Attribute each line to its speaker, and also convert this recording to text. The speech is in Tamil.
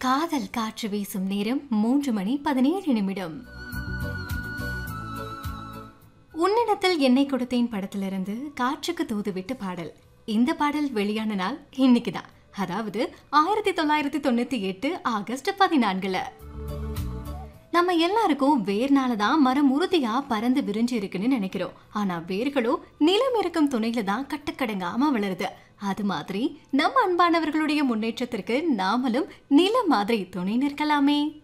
Speaker 1: காதல் காற்று வீசும் நேரம் மூன்று மணி பதினேழு நிமிடம் உன்னிடத்தில் என்னை கொடுத்தேன் படத்திலிருந்து காற்றுக்கு தூதுவிட்டு பாடல் இந்த பாடல் வெளியான நாள் இன்னைக்கு தான் அதாவது ஆயிரத்தி தொள்ளாயிரத்தி தொண்ணூத்தி எட்டு ஆகஸ்ட் பதினான்குல நம்ம எல்லாருக்கும் வேர்னால தான் மரம் உறுதியா பறந்து விரிஞ்சு இருக்குன்னு நினைக்கிறோம் ஆனா வேர்களோ நிலம் இருக்கும் துணையில தான் கட்டுக்கடங்காம வளருது அது மாதிரி நம்ம அன்பானவர்களுடைய முன்னேற்றத்திற்கு நாமளும் நிலம் மாதிரி துணை நிற்கலாமே